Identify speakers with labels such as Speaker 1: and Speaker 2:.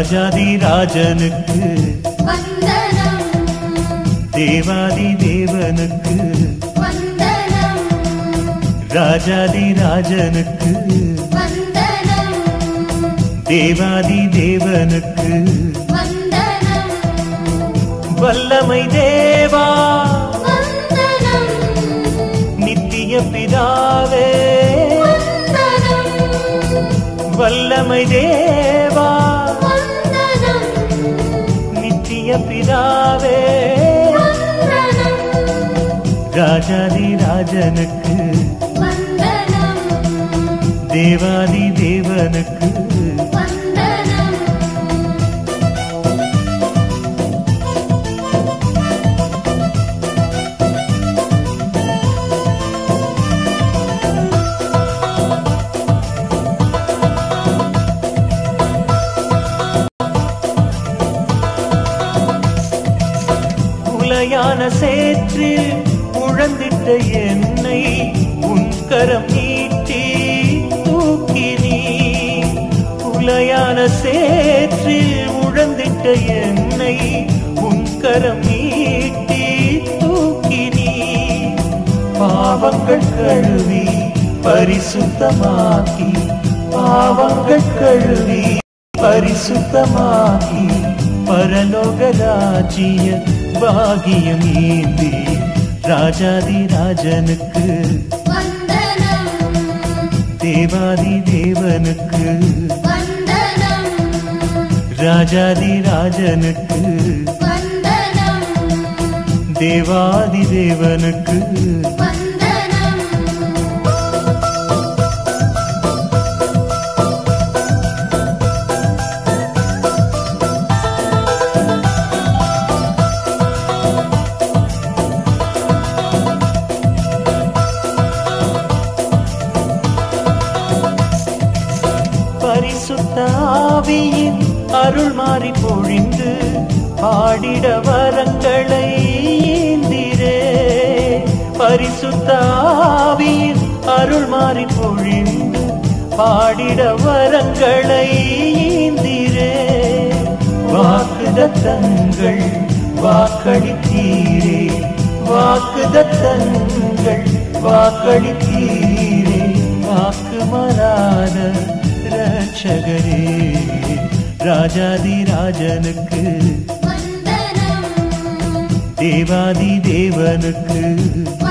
Speaker 1: ராஜாதி ராஜனுக்கு
Speaker 2: வந்தனம்
Speaker 1: தேவாதி தேவனுக்கு
Speaker 2: வந்தனம்
Speaker 1: ராஜாதி ராஜனுக்கு
Speaker 2: வந்தனம்
Speaker 1: தேவாதி தேவனுக்கு
Speaker 2: வந்தனம்
Speaker 1: வல்லமை தேவா
Speaker 2: வந்தனம்
Speaker 1: நித்திய பிதாவே
Speaker 2: வந்தனம்
Speaker 1: வல்லமை தேவா
Speaker 2: வந்தனம்
Speaker 1: நித்திய பிதாவே
Speaker 2: வந்தனம்
Speaker 1: ராஜாதி ராஜனுக்கு
Speaker 2: வந்தனம்
Speaker 1: தேவாதி தேவனுக்கு
Speaker 2: வந்தனம்
Speaker 1: உலையான சேற்றில் உழந்திட்ட என்னை உன் கரம் நீட்டி தூக்கி நீ உலையான சேற்றில் உழந்திட்ட என்னை உன் கரம் நீட்டி தூக்கி நீ பாவங்கள் கழுவி பரிசுத்தமாக்கி பாவங்கள் கழுவி பரிசுத்தமாக்கி பரலோக ராஜ்ய பாகியம் ஏந்தி ராஜாதி ராஜனுக்கு
Speaker 2: வந்தனம்
Speaker 1: தேவாதி தேவனுக்கு
Speaker 2: வந்தனம்
Speaker 1: ராஜாதி ராஜனுக்கு
Speaker 2: வந்தனம்
Speaker 1: தேவாதி தேவனுக்கு
Speaker 2: வந்தனம்
Speaker 1: பரிசுத்த ஆவியின் அருள் மாறி பொழிந்து பாடிட வரங்களை ஏந்திரே பரிசுத்த ஆவியின் அருள் மாறி பொழிந்து பாடிட வரங்களை ஏந்திரே வாக்குதத்தங்கள் வாக்களித்தீரே வாக்குதத்தங்கள் வாக்களித்தீரே வாக்கு மாறாத ரட்சகரே ராஜாதி ராஜனுக்கு
Speaker 2: வந்தனம்
Speaker 1: தேவாதி தேவனுக்கு